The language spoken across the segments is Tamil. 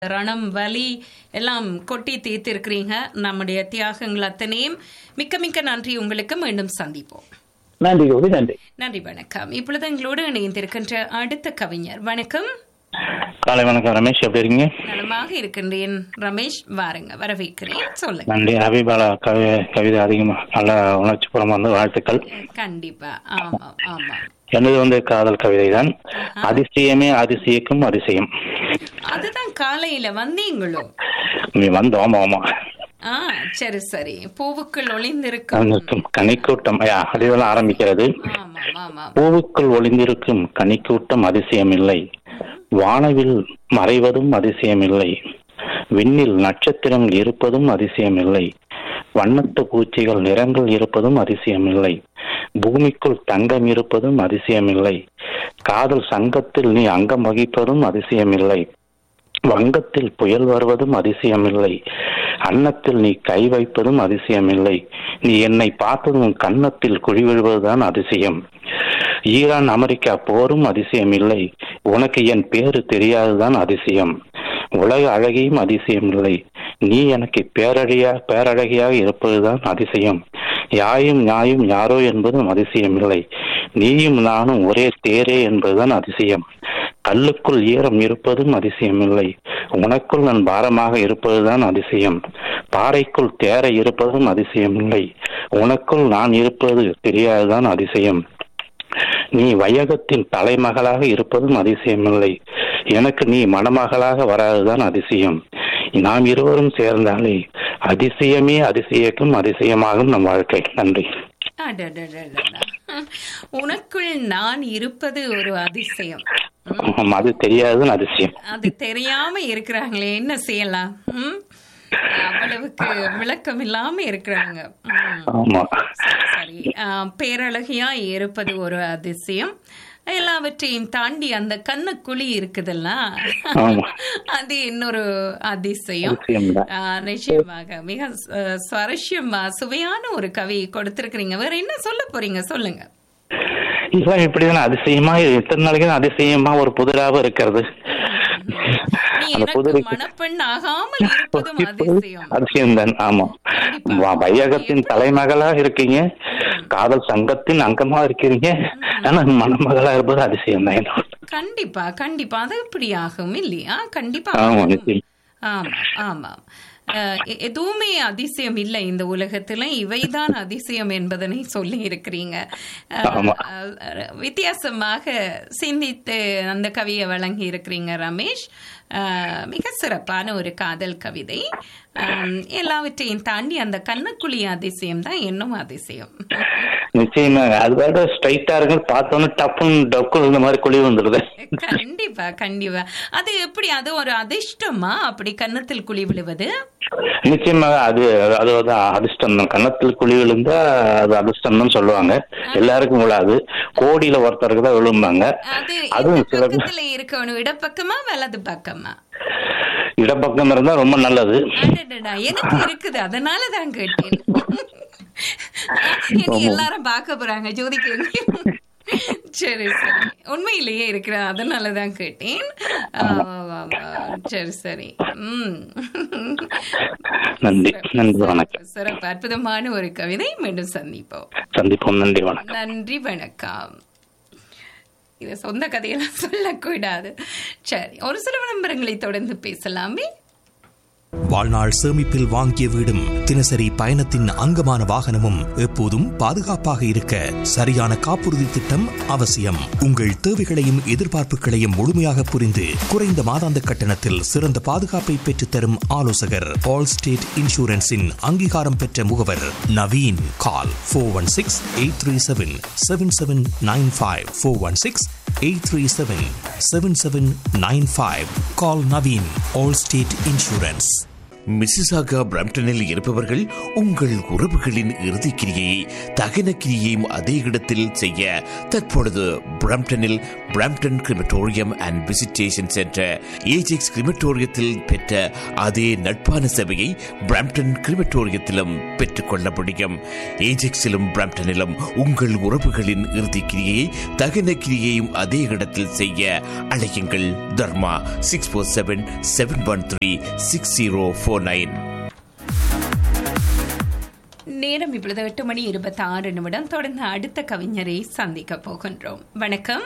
ரணம் வலி எல்லாம் கொட்டி தீர்த்திருக்கிறீங்க நம்முடைய தியாகங்கள் அத்தனையும் மிக்க மிக்க நன்றி உங்களுக்கு மீண்டும் சந்திப்போம் நன்றி கோபி நன்றி நன்றி வணக்கம் இப்பொழுது எங்களோடு இணைந்திருக்கின்ற அடுத்த கவிஞர் வணக்கம் காலை வணக்கம் ரமேஷ் எப்படி இருக்கீங்க நலமாக இருக்கின்றேன் ரமேஷ் வாருங்க வரவேற்கிறேன் சொல்லுங்க நன்றி ஹபீபாலா கவி கவிதை அதிகமா நல்ல உணர்ச்சிபுறமா வந்து வாழ்த்துக்கள் கண்டிப்பா ஆமா ஆமா எனது வந்து காதல் கவிதை தான் அதிசயமே அதிசயிக்கும் அதிசயம் அதுதான் காலையில வந்தீங்களோ நீ வந்தோம் ஆமா ஆ சரி சரி பூவுக்குள் ஒளிந்திருக்கும் ஒளிந்திருக்கும் கனிக்கூட்டம் ஐயா அதுவெல்லாம் ஆரம்பிக்கிறது ஆமா ஆமா பூவுக்குள் ஒளிந்திருக்கும் கனிக்கூட்டம் அதிசயமில்லை வானவில் மறைவதும் அதிசயமில்லை விண்ணில் நட்சத்திரங்கள் இருப்பதும் அதிசயமில்லை வண்ணத்து பூச்சிகள் நிறங்கள் இருப்பதும் அதிசயமில்லை பூமிக்குள் தங்கம் இருப்பதும் அதிசயமில்லை காதல் சங்கத்தில் நீ அங்கம் வகிப்பதும் அதிசயமில்லை வங்கத்தில் புயல் வருவதும் அதிசயமில்லை அன்னத்தில் நீ கை வைப்பதும் அதிசயமில்லை நீ என்னை பார்த்ததும் கன்னத்தில் குழி விழுவதுதான் அதிசயம் ஈரான் அமெரிக்கா போரும் அதிசயமில்லை உனக்கு என் பேரு தெரியாதுதான் அதிசயம் உலக அழகியும் அதிசயமில்லை நீ எனக்கு பேரழகியா பேரழகியாக இருப்பதுதான் அதிசயம் யாயும் நியாயும் யாரோ என்பதும் அதிசயமில்லை நீயும் நானும் ஒரே தேரே என்பதுதான் அதிசயம் கல்லுக்குள் ஈரம் இருப்பதும் அதிசயமில்லை உனக்குள் நான் பாரமாக இருப்பதுதான் அதிசயம் பாறைக்குள் தேரை இருப்பதும் அதிசயமில்லை உனக்குள் நான் இருப்பது தெரியாதுதான் அதிசயம் நீ வையகத்தின் தலைமகளாக இருப்பதும் அதிசயமில்லை எனக்கு நீ மணமகளாக வராதுதான் அதிசயம் நாம் இருவரும் சேர்ந்தாலே அதிசயமே அதிசயக்கும் அதிசயமாகும் நம் வாழ்க்கை நன்றி அடடடடடா. உனக்குள் நான் இருப்பது ஒரு அதிசயம் ஆமா, அது தெரியாதுன்னு அதிசயம் அது தெரியாம இருக்கிறாங்களே என்ன செய்யலாம் ம்? அவ்வளவுக்கு விளக்கம் இல்லாம இருக்கிறாங்க ம். ஆமா சரி, சரி ஆ, பேரழகியா இருப்பது ஒரு அதிசயம் எல்லாவற்றையும் தாண்டி அந்த கண்ணுக்குழி இருக்குதுல்ல ஆமா. அது இன்னொரு அதிசயம் அதிசயம்தான். ஆ, நிச்சயமாக மிக ச- சுவாரஸ்யமா சுவையான ஒரு கவி கொடுத்திருக்கிறீங்க வேற என்ன சொல்ல போறீங்க சொல்லுங்க இதெல்லாம் இப்படிதானே அதிசயமா எத்தனை நாளைக்கு தான் அதிசயமா ஒரு புதிராக இருக்கிறது நீ அந்த எனக்கு புதிரை மணப்பெண் ஆகாமல் இருப்பதும் அதிசயம் அதிசயம்தான் ஆமா வ- வையகத்தின் தலைமகளா இருக்கீங்க காதல் சங்கத்தின் அங்கமா இருக்கிறீங்க ஆனா மணமகளா இருப்பது அதிசயம் தான் கண்டிப்பா கண்டிப்பா அது இப்படி ஆகும் இல்லையா கண்டிப்பா ஆமா ஆகும். நிச்சயம் ஆமா ஆமா அஹ், எ- எதுவுமே அதிசயம் இல்லை இந்த உலகத்துல இவைதான் அதிசயம் என்பதனை சொல்லி இருக்கிறீங்க அஹ், ஆமா. அஹ், வித்தியாசமாக சிந்தித்து அந்த கவியை வழங்கி இருக்கிறீங்க ரமேஷ் அஹ், மிக சிறப்பான ஒரு காதல் கவிதை அஹ், எல்லாவற்றையும் தாண்டி அந்த கண்ணுக்குழி அதிசயம் தான் இன்னும் அதிசயம் நிச்சயமா அது வேற ஸ்ட்ரைட்டா இருக்கு பார்த்தோன்னு டப்புன்னு டக்கு இந்த மாதிரி குழி வந்துடுது கண்டிப்பா கண்டிப்பா அது எப்படி அது ஒரு அதிர்ஷ்டமா அப்படி கன்னத்தில் குழி விழுவது நிச்சயமாக அது அது வந்து அதிர்ஷ்டம் தான் கன்னத்தில் குழி விழுந்தா அது அதிர்ஷ்டம் தான் சொல்லுவாங்க எல்லாருக்கும் விழாது கோடியில ஒருத்தருக்கு தான் விழும்பாங்க அது அதுவும் எந்த சில பக்கத்துல இருக்கணும் இடப்பக்கமா வலது பக்கமா இடப்பக்கம் இருந்தா ரொம்ப நல்லது அடடடா, எனக்கு இருக்குது அதனால தான் கேட்டேன் இனி எல்லாரும் பார்க்க போறாங்க ஜோதிக்கு சரி சரி உண்மையிலேயே இருக்கிற அதனால தான் கேட்டேன் ஆ, ஆ, ஆ, சரி சரி ம் நன்றி நன்றி வணக்கம் சிறப்பு அற்புதமான ஒரு கவிதை மீண்டும் சந்திப்போம் சந்திப்போம் நன்றி வணக்கம் நன்றி வணக்கம் இது சொந்த கதையெல்லாம் சொல்லக்கூடாது சரி ஒரு சில விளம்பரங்களை தொடர்ந்து பேசலாமே வாழ்நாள் சேமிப்பில் வாங்கிய வீடும் தினசரி பயணத்தின் அங்கமான வாகனமும் எப்போதும் பாதுகாப்பாக இருக்க சரியான காப்புறுதி திட்டம் அவசியம் உங்கள் தேவைகளையும் எதிர்பார்ப்புகளையும் முழுமையாக புரிந்து குறைந்த மாதாந்த கட்டணத்தில் சிறந்த பாதுகாப்பை பெற்றுத்தரும் ஆலோசகர் ஆல் ஸ்டேட் இன்சூரன்ஸின் அங்கீகாரம் பெற்ற முகவர் Naveen call four one six eight three seven seven seven nine five four one six eight three seven seven seven nine five call Naveen Allstate insurance Mississauga பிரம்டனில் இருப்பவர்கள் உங்கள் உறவுகளின் இறுதிக்கிரியை தகன கிரியையும் அதே இடத்தில் செய்ய தற்பொழுது பிரம்டனில் Brampton crematorium and visitation centre Ajax கிரிமட்டோரியத்தில் பெற்ற அதே நட்பான சேவையை பிரம்டன் கிரிமட்டோரியத்திலும் பெற்றுக்கொள்ள முடியும் ஏஜெக்ஸிலும் பிரம்டனிலும் உங்கள் உறவுகளின் இறுதிக்கிரியை தகன கிரியையும் அதே இடத்தில் செய்ய அழையுங்கள் Dharma six four seven seven one three six zero four nine நேரம் இப்பொழுது எட்டு மணி இருபத்தி ஆறு நிமிடம் தொடர்ந்து அடுத்த கவிஞரை சந்திக்க போகின்றோம் வணக்கம்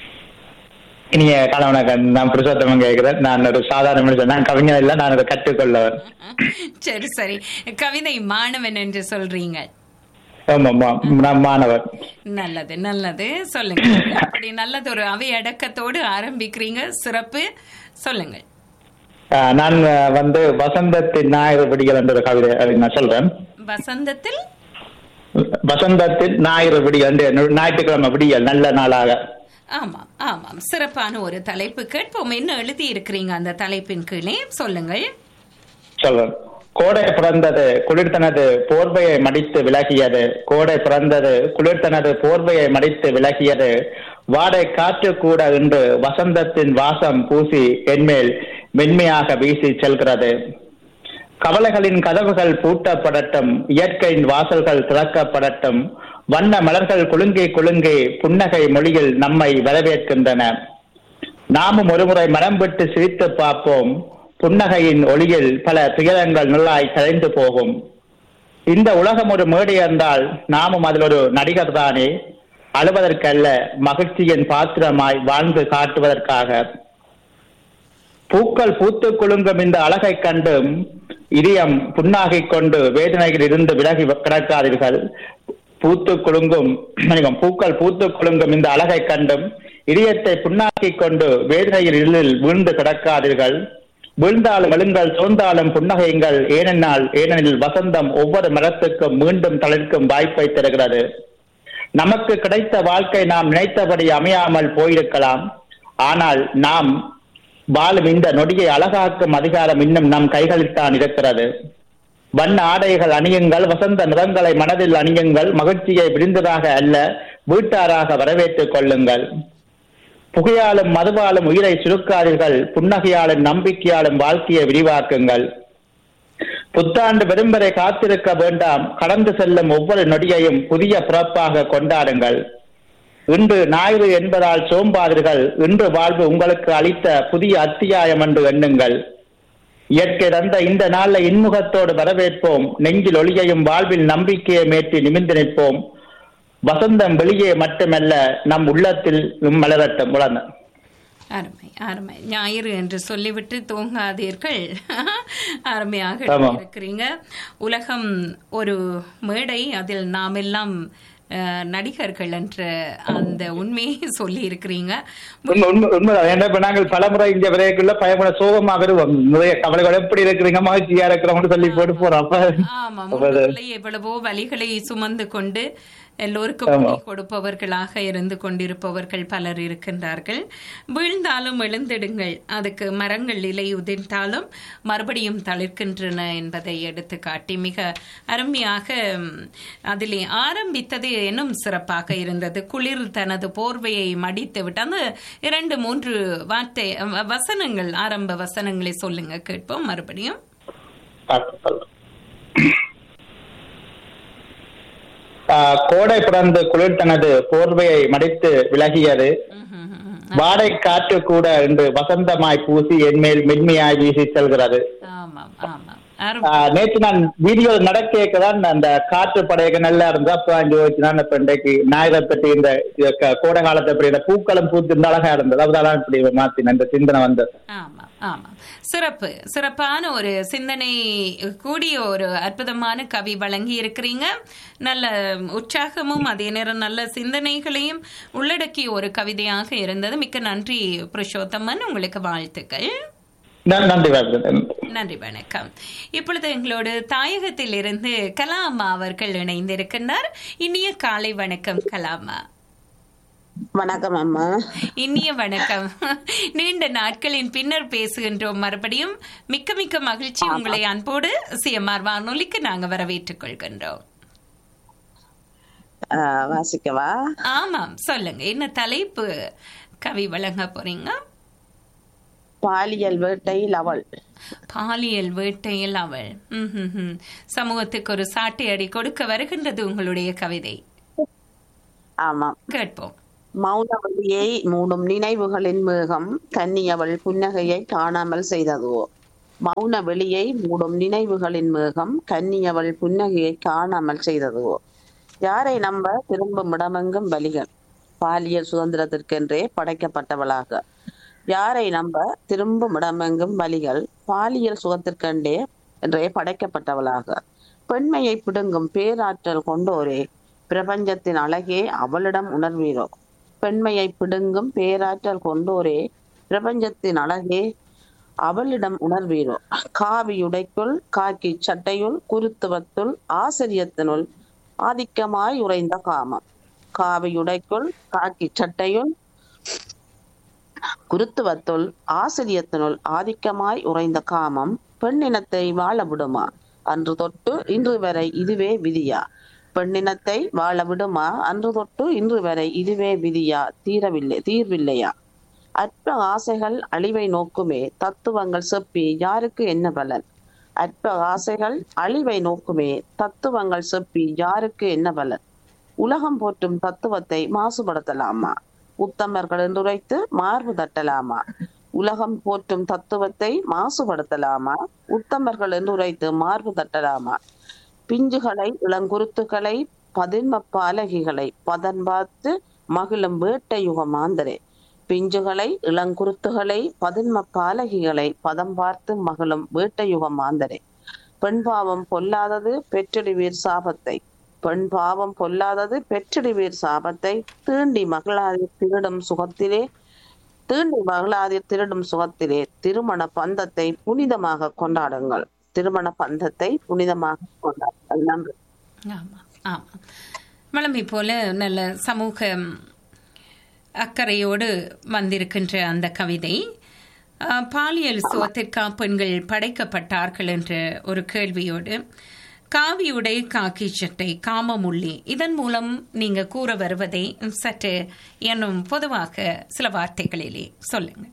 இனிய கால வணக்கம் நான் புருஷோத்தமன் கேட்கிறேன் நான் ஒரு சாதாரண மனுஷன் நான் கவிஞர் இல்லை நான் அதை கற்றுக்கொள்ளவர் சரி சரி கவிதை மாணவன் என்று சொல்றீங்க ஆமாம் ஆமாம். நான் மாணவர் நல்லது நல்லது சொல்லுங்க அப்படி நல்லது ஒரு அவை அடக்கத்தோடு ஆரம்பிக்கிறீங்க சிறப்பு சொல்லுங்கள் ஆஹ், நான் ஆஹ், வந்து வசந்தத்தின் ஞாயிறு விடிகள் என்ற ஒரு கவிதை அதை நான் சொல்றேன் வசந்தத்தில் வசந்தத்தின் ஞாயிறு விடிகள் என்று ஞாயிற்றுக்கிழமை விடியல் நல்ல நாளாக ஆமாம் ஆமாம் சிறப்பான ஒரு தலைப்பு கேட்போம் என்ன எழுதி இருக்கிறீங்க அந்த தலைப்பின் கீழே சொல்லுங்கள் சொல்றேன் கோடை பிறந்தது குளிர்தனது போர்வையை மடித்து விலகியது கோடை பிறந்தது குளிர்தனது போர்வையை மடித்து விலகியது வாடை காற்று கூட இன்று வசந்தத்தின் வாசம் பூசி என்மேல் மென்மையாக வீசி செல்கிறது கவலைகளின் கதவுகள் பூட்டப்படட்டும் இயற்கையின் வாசல்கள் திறக்கப்படட்டும் வண்ண மலர்கள் குலுங்கி குலுங்கி புன்னகை மொழியில் நம்மை வரவேற்கின்றன நாமும் ஒருமுறை மனம் விட்டு சிரித்து பார்ப்போம் புன்னகையின் ஒளியில் பல துயரங்கள் நுள்ளாய் கரைந்து போகும் இந்த உலகம் ஒரு மேடை என்றால் நாமும் அதில் ஒரு நடிகர் தானே அழுவதற்கல்ல மகிழ்ச்சியின் பாத்திரமாய் வாழ்ந்து காட்டுவதற்காக பூக்கள் பூத்து குலுங்கும் இந்த அழகை கண்டும் இதயம் புண்ணாகிக் கொண்டு வேதனையில் இருந்து விலகி கிடக்காதீர்கள் பூத்து குலுங்கும் மன்னிக்கவும், பூக்கள் பூத்து குலுங்கும் இந்த அழகை கண்டும் இதயத்தை புண்ணாக்கிக் கொண்டு வேதனையில் இருளில் வீழ்ந்து கிடக்காதீர்கள் வீழ்ந்தாலும் எழுங்கள் சோர்ந்தாலும் புன்னகையுங்கள் ஏனென்றால் ஏனெனில் வசந்தம் ஒவ்வொரு மரத்துக்கும் மீண்டும் தளிர்க்கும் வாய்ப்பை தருகிறது நமக்கு கிடைத்த வாழ்க்கை நாம் நினைத்தபடி அமையாமல் போயிருக்கலாம் ஆனால் நாம் வாழும் இந்த நொடியை அழகாக்கும் அதிகாரம் இன்னும் நம் கைகளில்தான் இருக்கிறது வண்ண ஆடைகள் அணியுங்கள் வசந்த நிறங்களை மனதில் அணியுங்கள் மகிழ்ச்சியை விரிந்ததாக அல்ல வீட்டாராக வரவேற்றுக் கொள்ளுங்கள் புகையாலும் மதுவாலும் உயிரை சுருக்காதீர்கள் புன்னகையாலும் நம்பிக்கையாலும் வாழ்க்கையை விரிவாக்குங்கள் புத்தாண்டு வரும் வரை காத்திருக்க வேண்டாம் கடந்து செல்லும் ஒவ்வொரு நொடியையும் புதிய பிறப்பாக கொண்டாடுங்கள் இன்று ஞாயிறு என்பதால் சோம்பாதீர்கள் இன்று வாழ்வு உங்களுக்கு அளித்த புதிய அத்தியாயம் என்று எண்ணுங்கள் இயற்கை தந்த இந்த நாளை இன்முகத்தோடு வரவேற்போம் நெஞ்சில் ஒளியையும் வாழ்வில் நம்பிக்கையை மேற்றி நிமிர்ந்து நிற்போம் வசந்தம் வெளியே மட்டுமல்ல நம் உள்ளத்தில் மலரட்டும் உலர்ந்த அருமை அருமை ஞாயிறு என்று சொல்லிவிட்டு தூங்காதீர்கள் அருமையாக ஆமாம். இருக்கிறீங்க உலகம் ஒரு மேடை அதில் நாம் எல்லாம் அஹ், நடிகர்கள் என்ற அந்த உண்மையை சொல்லி இருக்கிறீங்க உண்மை உண்மை உண்மைதான் ஏன்னா இப்ப நாங்கள் பலமுறை இங்க விரைக்குள்ள பயப்பட சோகமா வருவோம் நிறைய கவலைகள் எப்படி இருக்கிறீங்க மகிழ்ச்சியா இருக்கிறோம்னு சொல்லி போட்டு போறோம் அப்ப ஆமா அப்ப அது- முகத்திலே எவ்வளவோ வலிகளை சுமந்து கொண்டு எல்லோருக்கும் ஆமா. வழி கொடுப்பவர்களாக இருந்து கொண்டிருப்பவர்கள் பலர் இருக்கின்றார்கள் வீழ்ந்தாலும் எழுந்திடுங்கள் அதுக்கு மரங்கள் இலை உதிர்ந்தாலும் மறுபடியும் தளிர்க்கின்றன என்பதை எடுத்து காட்டி மிக அருமையாக ம், அதிலே ஆரம்பித்தது இன்னும் சிறப்பாக இருந்தது குளிர் தனது போர்வையை மடித்து விட்டு அந்த இரண்டு மூன்று வார்த்தை வ- வசனங்கள் ஆரம்ப வசனங்களை சொல்லுங்க கேட்போம் மறுபடியும் ஆஹ் கோடை பிறந்து குளிர் தனது போர்வையை மடித்து விலகியது ம்ஹும், ம்ஹும். வாடை காற்று கூட இன்று வசந்தமாய் பூசி என்மேல் மென்மையாய் வீசி செல்கிறது ஆமாம் ஆமாம் அருமை ஆஹ் நேற்று நான் வீடியோ நடக்க தான் அந்த காற்று படையக நல்லா இருந்தா அப்ப அஞ்சு வச்சுதான் இப்ப இன்றைக்கு ஞாயிறை பற்றி இந்த இந்த க- கோடை காலத்தை பற்றி இந்த பூக்களும் பூத்து இருந்த அழகா இருந்தது அதனால இப்படி மாத்தின இந்த சிந்தனை வந்தது ஆமாம் ஆமாம் சிறப்பு சிறப்பான ஒரு சிந்தனை கூடிய ஒரு அற்புதமான கவி வழங்கி இருக்கிறீங்க நல்ல உற்சாகமும் அதே நேரம் நல்ல சிந்தனைகளையும் உள்ளடக்கிய ஒரு கவிதையாக இருந்தது மிக்க நன்றி புருஷோத்தமன் உங்களுக்கு வாழ்த்துக்கள் நன்- நன்றி வாழ்த்துக்கள். நன்றி வணக்கம் இப்பொழுது எங்களோடு தாயகத்தில் இருந்து கலாமா அவர்கள் இணைந்திருக்கின்றார் இனிய காலை வணக்கம் கலாமா வணக்கம் அம்மா இனிய வணக்கம் நீண்ட நாட்களின் பின்னர் பேசுகின்றோம் மறுபடியும் மிக்க மிக்க மகிழ்ச்சி உங்களை அன்போடு சிஎம்ஆர் வானொலிக்கு நாங்க வரவேற்றுக் கொள்கின்றோம் ஆ, வாசிக்கவா ஆமாம் சொல்லுங்க என்ன தலைப்பு கவி வழங்க போறீங்க பாலியல் வேட்டையில் அவள் பாலியல் வேட்டையில் அவள் ம்ஹும்ஹும். சமூகத்துக்கு ஒரு சாட்டை அடி கொடுக்க வருகின்றது உங்களுடைய கவிதை ஆமாம் கேட்போம் மௌனவழியை மூடும் நினைவுகளின் மேகம் கன்னியவள் புன்னகையை காணாமல் செய்ததுவோ மௌன வெளியை மூடும் நினைவுகளின் மேகம் கன்னியவள் புன்னகையை காணாமல் செய்ததுவோ யாரை நம்ப திரும்பும் இடமெங்கும் வலிகள் பாலியல் சுதந்திரத்திற்கென்றே படைக்கப்பட்டவளாக யாரை நம்ப திரும்பும் இடமெங்கும் வலிகள் பாலியல் சுகத்திற்கென்றே என்றே படைக்கப்பட்டவளாக பெண்மையை பிடுங்கும் பேராற்றல் கொண்டோரே பிரபஞ்சத்தின் அழகே அவளிடம் உணர்வீரோ பெண்மையை பிடுங்கும் பேராற்றல் கொண்டோரே பிரபஞ்சத்தின் அழகே அவளிடம் உணர்வீரோ காவியுடைக்குள் காக்கி சட்டையுள் குருத்துவத்துள் ஆசிரியத்தினுள் ஆதிக்கமாய் உறைந்த காமம் காவியுடைக்குள் காக்கி சட்டையுள் குருத்துவத்துள் ஆசிரியத்தினுள் ஆதிக்கமாய் உறைந்த காமம் பெண்ணினத்தை வாழ விடுமா அன்று தொட்டு இன்று வரை இதுவே விதியா பெண்ணினத்தை வாழ விடுமா அன்று தொட்டு இன்று வரை இதுவே விதியா தீரவில்லை தீர்வில்லையா அற்ப ஆசைகள் அழிவை நோக்குமே தத்துவங்கள் செப்பி யாருக்கு என்ன பலன் அற்ப ஆசைகள் அழிவை நோக்குமே தத்துவங்கள் செப்பி யாருக்கு என்ன பலன் உலகம் போற்றும் தத்துவத்தை மாசுபடுத்தலாமா உத்தமர்கள் என்றுரைத்து மார்பு தட்டலாமா உலகம் போற்றும் தத்துவத்தை மாசுபடுத்தலாமா உத்தமர்கள் என்றுரைத்து மார்பு தட்டலாமா பிஞ்சுகளை இளங்குருத்துகளை பதின்ம பாலகிகளை பதன் பார்த்து மகிழும் வேட்டை யுக மாந்தரே பிஞ்சுகளை இளங்குருத்துகளை பதின்ம பாலகிகளை பதம் பார்த்து மகிழும் வேட்டை யுக மாந்தரே பெண் பாவம் பொல்லாதது பெற்றிடுவீர் சாபத்தை பெண் பாவம் பொல்லாதது பெற்றிடுவீர் சாபத்தை தீண்டி மகளாதி திருடும் சுகத்திலே தீண்டி மகளாதிர் திருடும் சுகத்திலே திருமண பந்தத்தை புனிதமாக கொண்டாடுங்கள் திருமண பந்தத்தை புனிதமாக கொண்டாடுங்கள் நன்றி ஆமா ஆமா வளமை போல நல்ல சமூக அக்கறையோடு வந்திருக்கின்ற அந்த கவிதை அஹ், பாலியல் சுவத்திற்கா பெண்கள் படைக்கப்பட்டார்கள் என்ற ஒரு கேள்வியோடு காவியுடை காக்கி சட்டை காமமுள்ளி இதன் மூலம் நீங்க கூற வருவதை சற்று என்னும் பொதுவாக சில வார்த்தைகளிலே சொல்லுங்க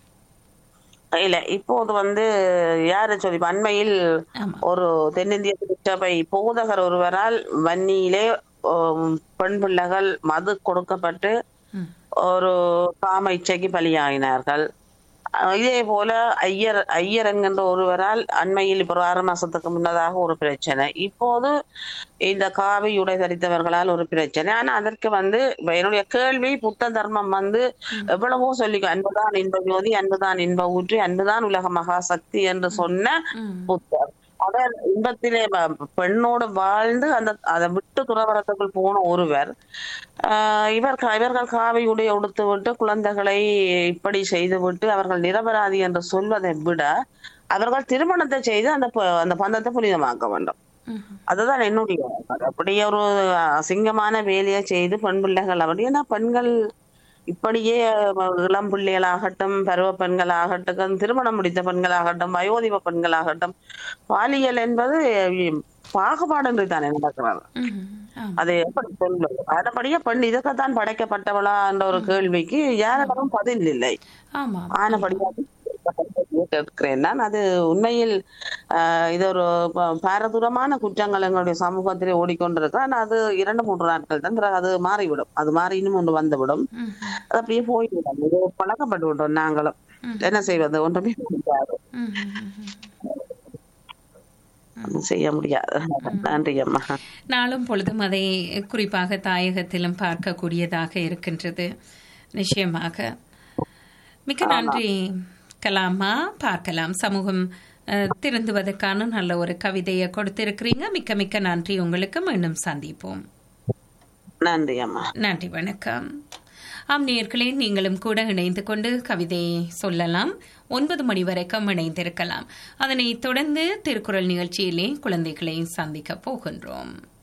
இல்ல இப்போது வந்து யாரு சொல்லி அண்மையில் ஆமா. ஒரு தென்னிந்திய திருச்சபை போதகர் ஒருவரால் வன்னியிலே உம், பெண் பிள்ளைகள் மது கொடுக்கப்பட்டு ஒரு காம இச்சைக்கு பலியாகினார்கள் அஹ் இதே போல ஐயர் ஐயர் என்கின்ற ஒருவரால் அண்மையில் இப்போ ஒரு ஆறு மாசத்துக்கு முன்னதாக ஒரு பிரச்சனை இப்போது இந்த காவி உடை தரித்தவர்களால் ஒரு பிரச்சனை ஆனா அதற்கு வந்து இப்ப என்னுடைய கேள்வி புத்த தர்மம் வந்து எவ்வளவோ சொல்லி அன்புதான் இன்ப ஜோதி அன்புதான் இன்ப ஊற்றி அன்புதான் உலக மகா சக்தி என்று சொன்ன புத்தர் அத இன்பத்திலே வ- பெண்ணோடு வாழ்ந்து அந்த அதை விட்டு துறவரத்துக்குள் போன ஒருவர் ஆஹ் இவர் கா- இவர்கள் காவி உடை உடுத்து விட்டு குழந்தைகளை இப்படி செய்து விட்டு அவர்கள் நிரபராதி என்று சொல்வதை விட அவர்கள் திருமணத்தை செய்து அந்த ப- அந்த பந்தத்தை புனிதமாக்க வேண்டும் அதுதான் என்னுடைய அப்படி ஒரு அசிங்கமான வேலையை செய்து பெண் பிள்ளைகள் அப்படி ஏன்னா பெண்கள் இப்படியே இளம் பிள்ளைகளாகட்டும் பருவ பெண்களாகட்டும் திருமணம் முடித்த பெண்களாகட்டும் வயோதிப பெண்களாகட்டும் பாலியல் என்பது பாகுபாடு தானே நடக்கிறது ம்ஹும். ஆமா. அது எப்படி சொல்வது அதபடியே பெண் இதற்குத்தான் படைக்கப்பட்டவளா என்ற ஒரு கேள்விக்கு யாரிடமும் பதில் இல்லை ஆமா ஆனபடியாக கேட்கிறேன் நான் அது உண்மையில் ஆஹ், இது ஒரு ப- பாரதூரமான குற்றங்கள் எங்களுடைய சமூகத்திலே ஓடிக்கொண்டிருக்கு ஆனா அது இரண்டு மூன்று நாட்கள் தான் பிறகு அது மாறிவிடும் அது மாறி இன்னும் ஒன்று வந்துவிடும் அது அப்படியே போய்விடும் இது பழக்கப்பட்டு விட்டோம் நாங்களும் என்ன செய்வது ஒன்றுமே முடியாது ஒண்ணும் செய்ய முடியாது நன்றி அம்மா நாளும் பொழுதும் அதை குறிப்பாக தாயகத்திலும் பார்க்கக்கூடியதாக இருக்கின்றது நிச்சயமாக மிக்க நன்றி கலாமா பார்க்கலாம் சமூகம் அஹ், திருந்துவதற்கான நல்ல ஒரு கவிதையை கொடுத்திருக்கிறீங்க மிக்க மிக்க நன்றி உங்களுக்கு மீண்டும் சந்திப்போம் நன்றி அம்மா நன்றி வணக்கம் ஆம் நேயர்களே நீங்களும் கூட இணைந்து கொண்டு கவிதை சொல்லலாம் ஒன்பது மணி வரைக்கும் இணைந்திருக்கலாம் அதனைத் தொடர்ந்து திருக்குறள் நிகழ்ச்சியிலே குழந்தைகளை சந்திக்க போகின்றோம்